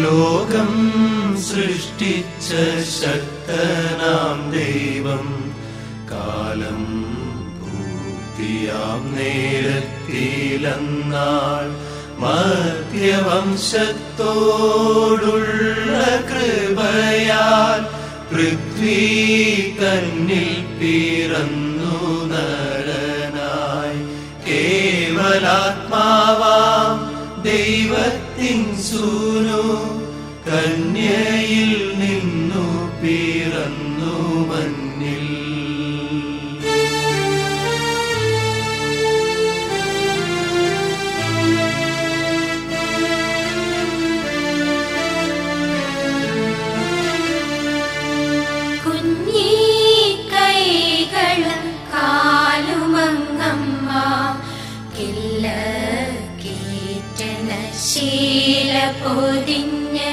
ലോകം സൃഷ്ടിച്ച ശക്തനാം ദൈവം കാലം പൂർത്തിയാം നേരത്തിലെന്നാൾ മധ്യവംശത്തോടുള്ള കൃപയാൽ പൃഥ്വി തന്നിൽ പിറന്നു നരനായി കേവലാത്മാവാം ദൈവത്തിൻ സൂനു കന്യയിൽ നിന്നു പിറന്നു മഞ്ഞിൽ കുഞ്ഞീ കൈകളും കാലുമങ്ങമ്മ കില്ല കീറ്റന ശീല പൊതിഞ്ഞ്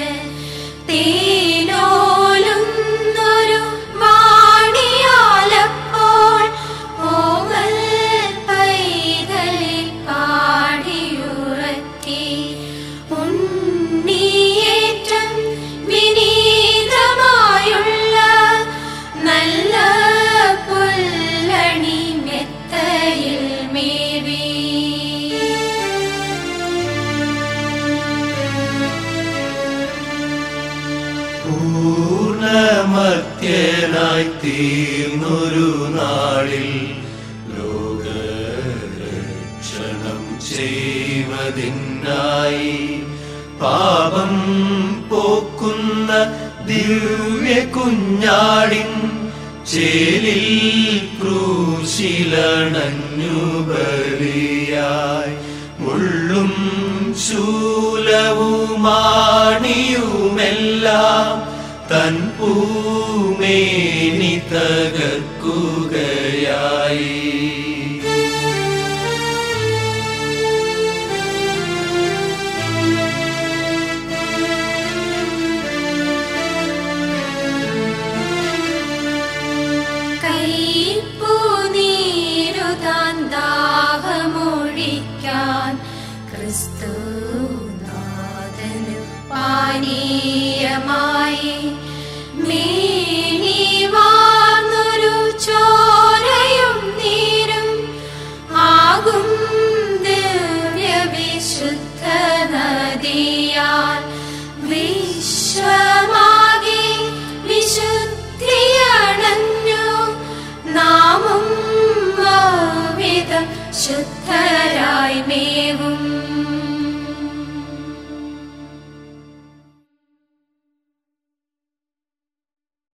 തേനോലുന്നൊരു വാണിയാലപ്പോൾ ഓമൽ പൈതലെ പാടിയുറക്കി ഉണ്ണിയേറ്റം വിനീതമായുള്ള നല്ല പുല്ലണി മെത്തയിൽ മേവി പൂർണ്ണമത്യനായി തീർന്നൊരു നാളിൽ ലോകരക്ഷണം ചെയ്വതിനായി പാപം പോക്കുന്ന ദിവ്യ കുഞ്ഞാടിൻ ചേലിൽ ക്രൂശിലണഞ്ഞു ബലിയായി മുള്ളും ശൂലവുമാണിയുമെല്ലാം തൻ പൂമേനി തകർക്കുകയായി കൈപ്പു നീരുതാൻ ദാഹമൊഴിക്കാൻ ക്രിസ്തു നാഥനു പാനീയമായി മേനി വാർന്നൊരു ചോരയും നീരും ആകും ദിവ്യവിശുദ്ധ നദിയാൽ വിശ്വമാകെ വിശുദ്ധിയണഞ്ഞു നാമും വിധം ശുദ്ധരായി മേവും